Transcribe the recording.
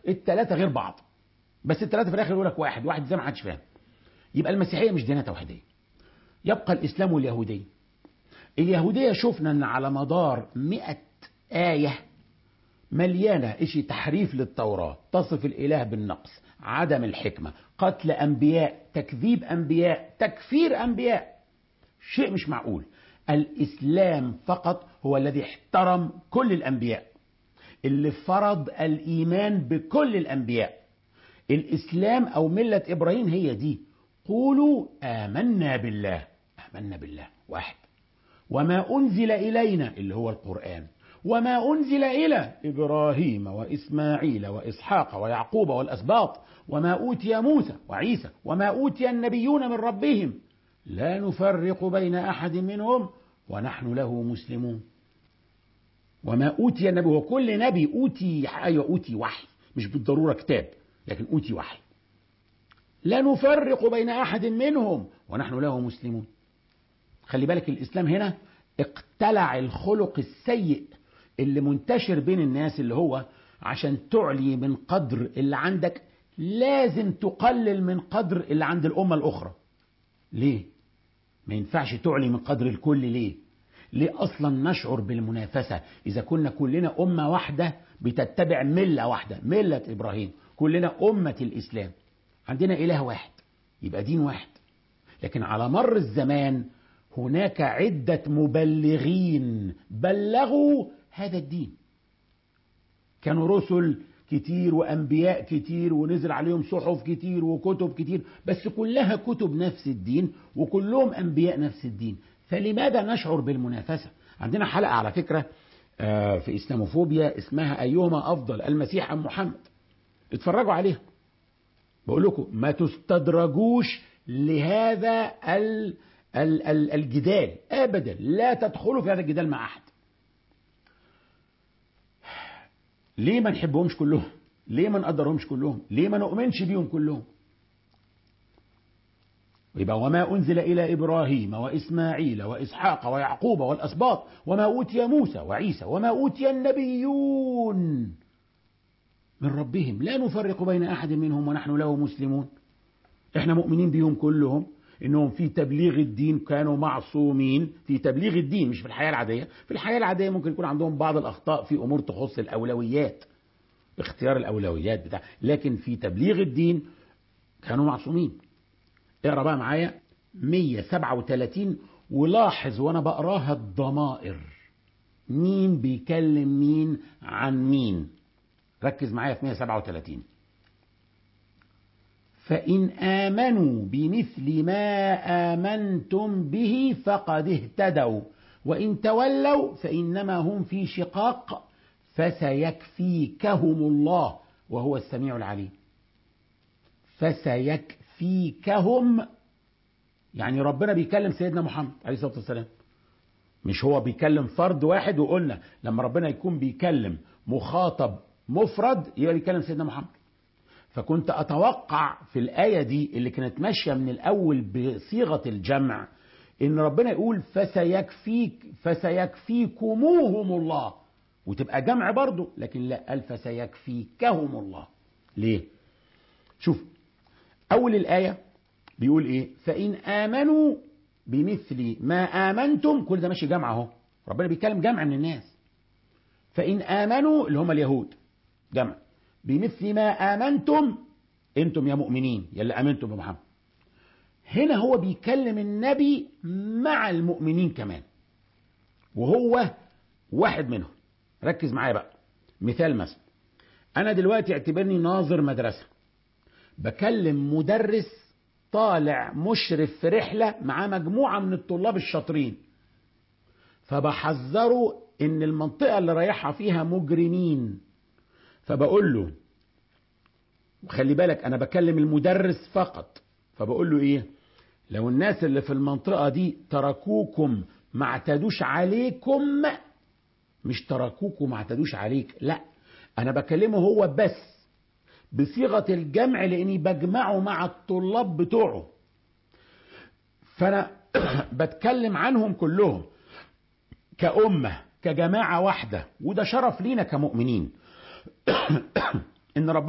الثلاثه غير بعض بس الثلاثه في الاخر يقول لك واحد واحد زي ما حدش فاهم يبقى المسيحيه مش ديانه توحيديه يبقى الاسلام واليهوديه اليهوديه شفنا ان على مدار مئة آية مليانة إشي تحريف للتوراة تصف الإله بالنقص عدم الحكمة قتل أنبياء تكذيب أنبياء تكفير أنبياء شيء مش معقول الإسلام فقط هو الذي احترم كل الأنبياء اللي فرض الإيمان بكل الأنبياء الإسلام أو ملة إبراهيم هي دي قولوا آمنا بالله آمنا بالله واحد وما أنزل إلينا اللي هو القرآن وما أنزل إلى إبراهيم وإسماعيل وإسحاق ويعقوب والأسباط وما أوتي موسى وعيسى وما أوتي النبيون من ربهم لا نفرق بين أحد منهم ونحن له مسلمون وما أوتي النبي وكل نبي أوتي أيوة أوتي وحي مش بالضرورة كتاب لكن أوتي وحي لا نفرق بين أحد منهم ونحن له مسلمون خلي بالك الإسلام هنا اقتلع الخلق السيء اللي منتشر بين الناس اللي هو عشان تعلي من قدر اللي عندك لازم تقلل من قدر اللي عند الأمة الأخرى ليه؟ ما ينفعش تعلي من قدر الكل ليه؟ ليه أصلا نشعر بالمنافسة إذا كنا كلنا أمة واحدة بتتبع ملة واحدة ملة إبراهيم كلنا أمة الإسلام عندنا إله واحد يبقى دين واحد لكن على مر الزمان هناك عدة مبلغين بلغوا هذا الدين كانوا رسل كتير وأنبياء كتير ونزل عليهم صحف كتير وكتب كتير بس كلها كتب نفس الدين وكلهم أنبياء نفس الدين فلماذا نشعر بالمنافسة عندنا حلقة على فكرة في إسلاموفوبيا اسمها أيهما أفضل المسيح أم محمد اتفرجوا عليها بقول لكم ما تستدرجوش لهذا ال ال ال الجدال ابدا لا تدخلوا في هذا الجدال مع احد ليه ما نحبهمش كلهم ليه ما نقدرهمش كلهم ليه ما نؤمنش بيهم كلهم يبقى وما أنزل إلى إبراهيم وإسماعيل وإسحاق ويعقوب والأسباط وما أوتي موسى وعيسى وما أوتي النبيون من ربهم لا نفرق بين أحد منهم ونحن له مسلمون احنا مؤمنين بيهم كلهم انهم في تبليغ الدين كانوا معصومين في تبليغ الدين مش في الحياه العاديه في الحياه العاديه ممكن يكون عندهم بعض الاخطاء في امور تخص الاولويات اختيار الاولويات بتاع لكن في تبليغ الدين كانوا معصومين اقرا بقى معايا 137 ولاحظ وانا بقراها الضمائر مين بيكلم مين عن مين ركز معايا في 137 فإن آمنوا بمثل ما آمنتم به فقد اهتدوا وإن تولوا فإنما هم في شقاق فسيكفيكهم الله وهو السميع العليم فسيكفيكهم يعني ربنا بيكلم سيدنا محمد عليه الصلاة والسلام مش هو بيكلم فرد واحد وقلنا لما ربنا يكون بيكلم مخاطب مفرد يبقى بيكلم سيدنا محمد فكنت أتوقع في الآية دي اللي كانت ماشية من الأول بصيغة الجمع إن ربنا يقول فسيكفيك فسيكفيكموهم الله وتبقى جمع برضه لكن لا قال فسيكفيكهم الله ليه؟ شوف أول الآية بيقول إيه؟ فإن آمنوا بمثل ما آمنتم كل ده ماشي جمع أهو ربنا بيتكلم جمع من الناس فإن آمنوا اللي هم اليهود جمع بمثل ما آمنتم أنتم يا مؤمنين يلي آمنتم بمحمد هنا هو بيكلم النبي مع المؤمنين كمان وهو واحد منهم ركز معايا بقى مثال مثلا أنا دلوقتي اعتبرني ناظر مدرسة بكلم مدرس طالع مشرف في رحلة مع مجموعة من الطلاب الشاطرين فبحذره إن المنطقة اللي رايحها فيها مجرمين فبقول له وخلي بالك انا بكلم المدرس فقط فبقول له ايه لو الناس اللي في المنطقه دي تركوكم ما اعتدوش عليكم مش تركوكم ما اعتدوش عليك لا انا بكلمه هو بس بصيغه الجمع لاني بجمعه مع الطلاب بتوعه فانا بتكلم عنهم كلهم كأمة كجماعة واحدة وده شرف لينا كمؤمنين ان ربنا